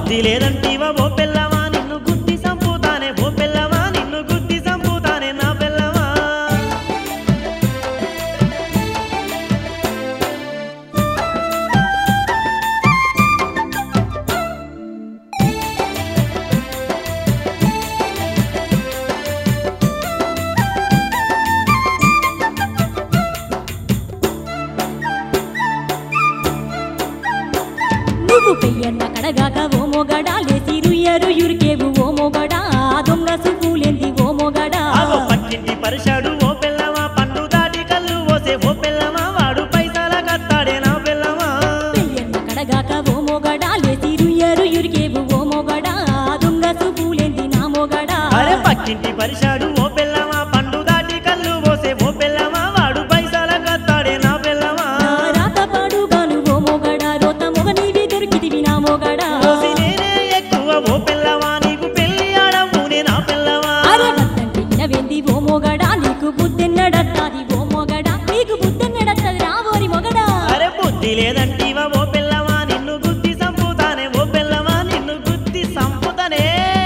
బుద్ధి లేదంటీవా ఓ పిల్లవా నిన్ను గుద్ది సంపుతానే ఓ పిల్లవా నిన్ను గుద్ది సంపుతానే నా పిల్లవా నువ్వు పెయ్యన్న కడగాక ఓ మొగడా లేసి రుయ్యరు యురికేవు ఓ మొగడా ఆ దొంగ సువ్వులేంది ఓ మొగడా ఆగో పక్కింటి పరిశాడు ఓ పిల్లవా పండు దాటి కళ్ళు పోసే ఓ పిల్లవా వాడు పైసల కత్తాడే నా పిల్లవా పెయ్యన్న కడగాక ఓ మొగడా లేసి రుయ్యరు యురికేవు ఓ మొగడా ఆ దొంగ సువ్వులేంది నా మొగడా అరే పక్కింటి పరిశాడు ఓ పిల్లవా పండు దాటి కళ్ళు పోసే ఓ పిల్లవా వాడు పైసల కత్తాడే నా పిల్లవా నా రాత పాడుగాను ఓ మొగడా రోత మొగ నీవి దొరికితివి నా మొగడా పోసి నేనే ఎక్కువ ఓ పిల్లవా నీకు పెళ్లి ఆడవునే నా పిల్లవా అరే వద్దంటే ఇనవేంది ఓ మొగడా నీకు బుద్ధెన్నడత్తాది ఓ మొగడా నీకు బుద్ధెన్నడత్తది రా ఓరి మొగడా అరే బుద్ధి లేదంటీవా ఓ పిల్లవా నిన్ను గుద్ది సంపుతానే ఓ పిల్లవా నిన్ను గుద్ది సంపుతానే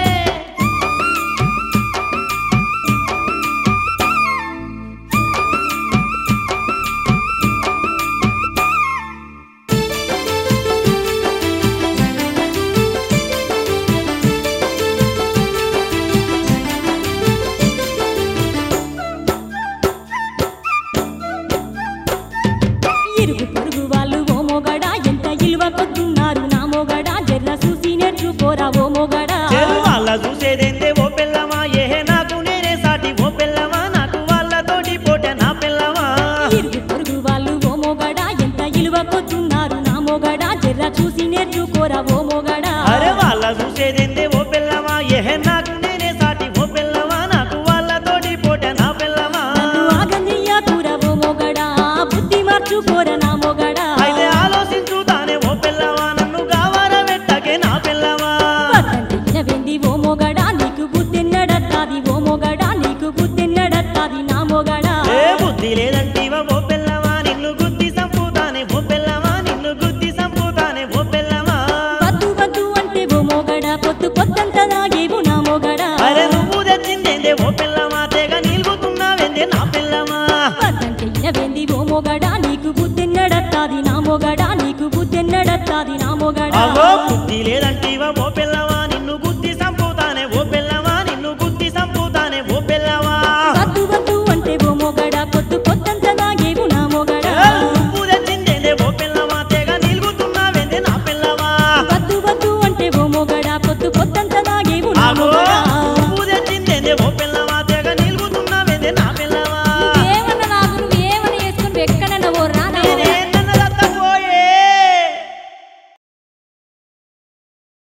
ఇరుగు పొరుగు వాళ్ళు ఓ మొగడా ఎంత ఇలువ కొద్దున్నారు నా మొగడా జర్ర చూసి నేర్చుకోరా ఓ మొగడా చెరు వాళ్ళ చూసేదేందే ఓ పిల్లవా ఏహే నాకు నేనే సాటి ఓ పిల్లవా నాకు వాళ్ళతోటి పోట నా పిల్లవా ఇరుగు పొరుగు వాళ్ళు ఓ మొగడా ఎంత ఇలువ కొద్దున్నారు నా మొగడా జర్ర చూసి నేర్చుకోరా ఓ మొగడా అరే వాళ్ళ చూసేదేందే ఓ పిల్లవా ఏహే నాకు నేనే సాటి ఓ పిల్లవా నాకు వాళ్ళతోటి పోట నా పిల్లవా నన్ను ఆగందియ్యా కూర ఓ మొగడా బుద్ధి మార్చుకోరా నా మొగడా అయితే ఆలోచించుతానే ఓ పిల్లవా నన్ను గావార పెట్టకే నా పిల్లవా వద్దంటే ఇనవేంది ఓ మొగడా నీకు బుద్ధెన్నడత్తాది ఓ మొగడా నీకు బుద్ధెన్నడత్తాది నా మొగడా ఏ బుద్ధి లేదంటీవా ఓ పిల్లవా నిన్ను గుద్ది సంపుతానే ఓ పిల్లవా నిన్ను గుద్ది సంపుతానే ఓ పిల్లవా వద్దు వద్దు అంటే ఓ మొగడా పొత్తు పొత్తంత నాగేవు నా మొగడా అరే నువ్వు తెచ్చిందేందే ఓ పిల్లవా తెగ నిలుగుతున్నావేందే నా పిల్లవా వద్దంటే ఇనవేంది ఓ మొగడా నీకు బుద్ధెన్నడత్తాది నా మొగడా నీకు బుద్ధెన్నడత్తాది నా మొగడా అవో బుద్ధి లేదంటీవా ఓ పిల్లవా